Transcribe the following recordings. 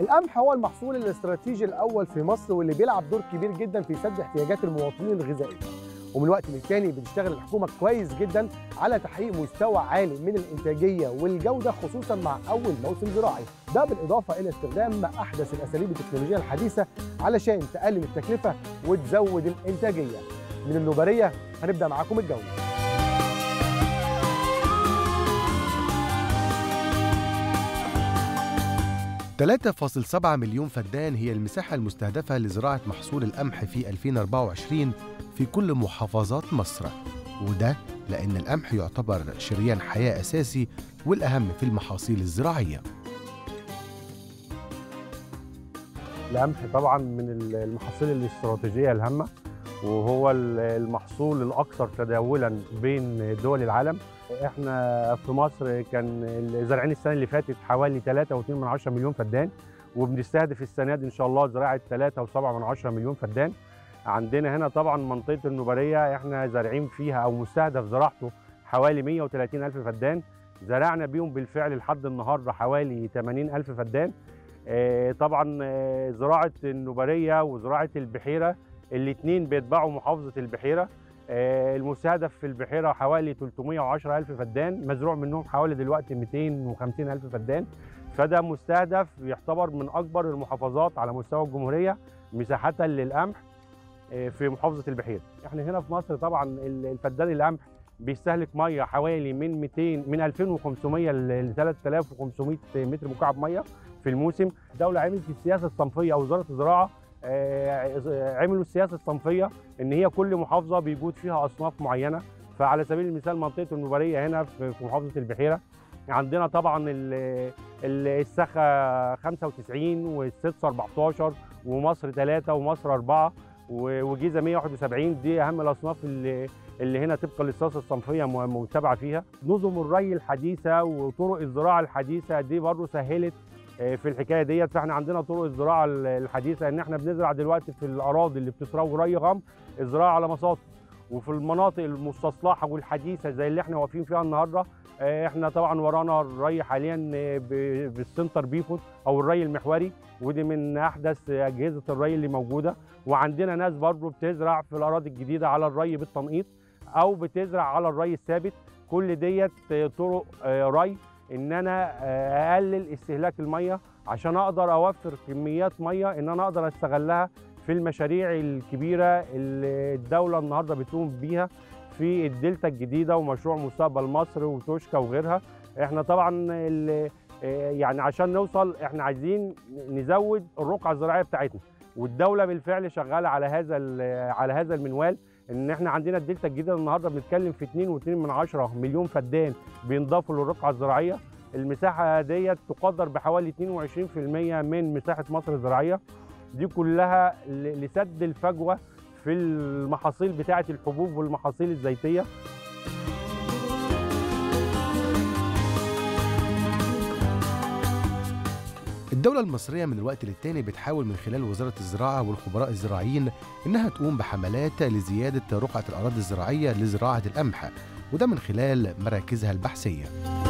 القمح هو المحصول الاستراتيجي الاول في مصر واللي بيلعب دور كبير جدا في سد احتياجات المواطنين الغذائيه ومن وقت للتاني بتشتغل الحكومه كويس جدا على تحقيق مستوى عالي من الانتاجيه والجوده خصوصا مع اول موسم زراعي ده بالاضافه الى استخدام احدث الاساليب التكنولوجيه الحديثه علشان تقلل التكلفه وتزود الانتاجيه من النوبريه هنبدا معاكم الجوله 3.7 مليون فدان هي المساحة المستهدفة لزراعة محصول القمح في 2024 في كل محافظات مصر وده لأن القمح يعتبر شريان حياة أساسي والأهم في المحاصيل الزراعية القمح طبعا من المحاصيل الاستراتيجية الهامة وهو المحصول الأكثر تداولا بين دول العالم احنا في مصر كان زارعين السنه اللي فاتت حوالي 3.2 مليون فدان وبنستهدف السنه دي ان شاء الله زراعه 3.7 مليون فدان عندنا هنا طبعا منطقه النوبريه احنا زارعين فيها او مستهدف زراعته حوالي 130 الف فدان زرعنا بيهم بالفعل لحد النهارده حوالي 80 الف فدان اه طبعا اه زراعه النوبريه وزراعه البحيره الاثنين بيتبعوا محافظه البحيره المستهدف في البحيرة حوالي 310 ألف فدان مزروع منهم حوالي دلوقتي 250 ألف فدان فده مستهدف يعتبر من أكبر المحافظات على مستوى الجمهورية مساحة للقمح في محافظة البحيرة احنا هنا في مصر طبعا الفدان القمح بيستهلك ميه حوالي من 200 من 2500 ل 3500 متر مكعب ميه في الموسم الدوله عملت السياسه الصنفيه او وزاره الزراعه عملوا السياسه الصنفيه ان هي كل محافظه بيجود فيها اصناف معينه فعلى سبيل المثال منطقه النوبريه هنا في محافظه البحيره عندنا طبعا السخا 95 والسدس 14 ومصر 3 ومصر 4 وجيزه 171 دي اهم الاصناف اللي اللي هنا طبقا للسياسه الصنفيه متبعه فيها نظم الري الحديثه وطرق الزراعه الحديثه دي برضه سهلت في الحكايه ديت فاحنا عندنا طرق الزراعه الحديثه ان احنا بنزرع دلوقتي في الاراضي اللي بتتروج ري غمر الزراعه على مصاطب وفي المناطق المستصلحه والحديثه زي اللي احنا واقفين فيها النهارده احنا طبعا ورانا الري حاليا بالسنتر بيفوت او الري المحوري ودي من احدث اجهزه الري اللي موجوده وعندنا ناس برضه بتزرع في الاراضي الجديده على الري بالتنقيط او بتزرع على الري الثابت كل ديت طرق ري ان انا اقلل استهلاك الميه عشان اقدر اوفر كميات ميه ان انا اقدر استغلها في المشاريع الكبيره اللي الدوله النهارده بتقوم بيها في الدلتا الجديده ومشروع مستقبل مصر وتوشكا وغيرها احنا طبعا يعني عشان نوصل احنا عايزين نزود الرقعه الزراعيه بتاعتنا والدوله بالفعل شغاله على هذا على هذا المنوال ان احنا عندنا الدلتا الجديده النهارده بنتكلم في 2.2 مليون فدان بينضافوا للرقعه الزراعيه المساحه ديت تقدر بحوالي 22% من مساحه مصر الزراعيه دي كلها لسد الفجوه في المحاصيل بتاعه الحبوب والمحاصيل الزيتيه الدولة المصرية من الوقت للتاني بتحاول من خلال وزارة الزراعة والخبراء الزراعيين إنها تقوم بحملات لزيادة رقعة الأراضي الزراعية لزراعة القمح وده من خلال مراكزها البحثية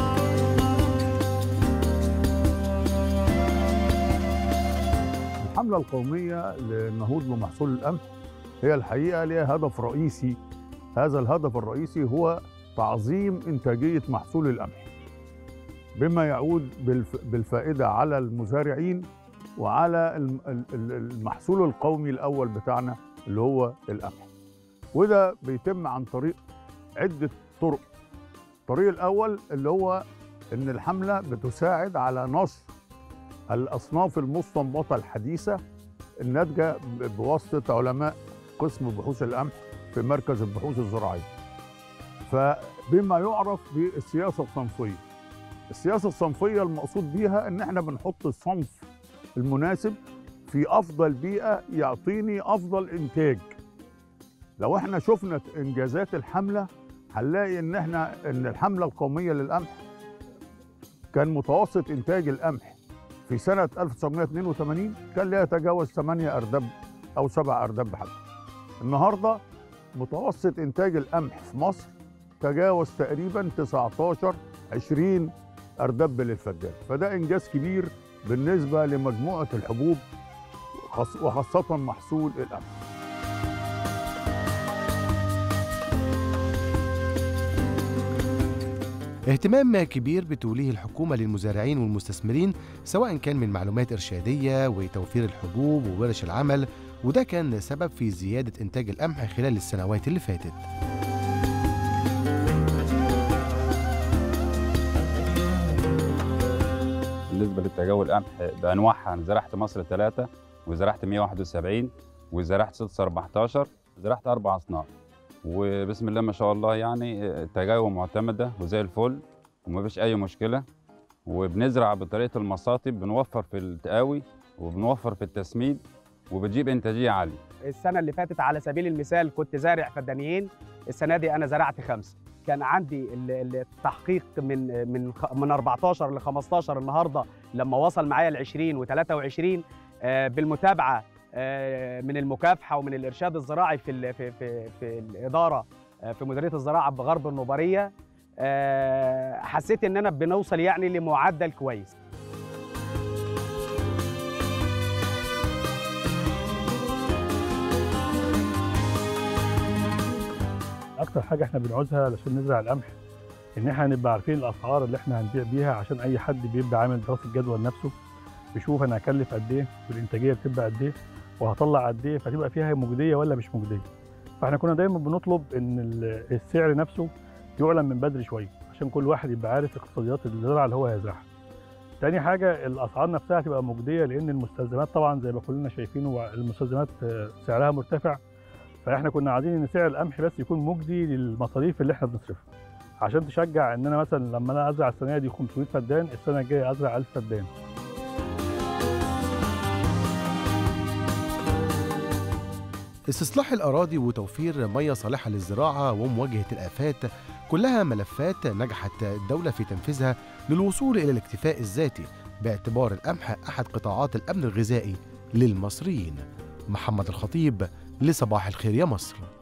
الحملة القومية للنهوض بمحصول القمح هي الحقيقة لها هدف رئيسي هذا الهدف الرئيسي هو تعظيم إنتاجية محصول القمح بما يعود بالفائدة على المزارعين وعلى المحصول القومي الأول بتاعنا اللي هو القمح وده بيتم عن طريق عدة طرق الطريق الأول اللي هو إن الحملة بتساعد على نشر الأصناف المستنبطة الحديثة الناتجة بواسطة علماء قسم بحوث القمح في مركز البحوث الزراعية فبما يعرف بالسياسة الصنفية السياسة الصنفية المقصود بيها إن إحنا بنحط الصنف المناسب في أفضل بيئة يعطيني أفضل إنتاج لو إحنا شفنا إنجازات الحملة هنلاقي إن إحنا إن الحملة القومية للقمح كان متوسط إنتاج القمح في سنة 1982 كان لا يتجاوز 8 أردب أو 7 أردب حتى النهاردة متوسط إنتاج القمح في مصر تجاوز تقريبا 19 20 أردب للفدان فده إنجاز كبير بالنسبه لمجموعه الحبوب خاص- وخاصه محصول القمح اهتمام كبير بتوليه الحكومة للمزارعين والمستثمرين سواء كان من معلومات إرشادية وتوفير الحبوب وورش العمل وده كان سبب في زيادة إنتاج القمح خلال السنوات اللي فاتت بالنسبه للتجول القمح بانواعها انا زرعت مصر ثلاثه وزرعت 171 وزرعت 614 زرعت اربع اصناف وبسم الله ما شاء الله يعني التجاوب معتمده وزي الفل وما فيش اي مشكله وبنزرع بطريقه المصاطب بنوفر في التقاوي وبنوفر في التسميد وبتجيب انتاجيه عاليه السنة اللي فاتت على سبيل المثال كنت زارع فدانيين السنة دي أنا زرعت خمسة كان عندي ال- ال- التحقيق من من خ- من 14 ل 15 النهارده لما وصل معايا ال 20 و 23 آه، بالمتابعه آه، من المكافحه ومن الارشاد الزراعي في ال- في في, في الاداره آه، في مديريه الزراعه بغرب النوبريه آه، حسيت ان انا بنوصل يعني لمعدل كويس اكتر حاجه احنا بنعوزها علشان نزرع القمح ان احنا نبقى عارفين الاسعار اللي احنا هنبيع بيها عشان اي حد بيبقى عامل دراسه جدوى لنفسه بيشوف انا هكلف قد ايه والانتاجيه بتبقى قد ايه وهطلع قد ايه فتبقى فيها مجديه ولا مش مجديه فاحنا كنا دايما بنطلب ان ال- السعر نفسه يعلن من بدري شويه عشان كل واحد يبقى عارف اقتصاديات الزراعه اللي هو هيزرعها تاني حاجه الاسعار نفسها تبقى مجديه لان المستلزمات طبعا زي ما كلنا شايفين المستلزمات آه، سعرها مرتفع فاحنا كنا عايزين ان سعر القمح بس يكون مجدي للمصاريف اللي احنا بنصرفها عشان تشجع ان انا مثلا لما انا ازرع السنه دي 500 فدان السنه الجايه ازرع 1000 فدان استصلاح الأراضي وتوفير مياه صالحة للزراعة ومواجهة الآفات كلها ملفات نجحت الدولة في تنفيذها للوصول إلى الاكتفاء الذاتي باعتبار القمح أحد قطاعات الأمن الغذائي للمصريين محمد الخطيب لصباح الخير يا مصر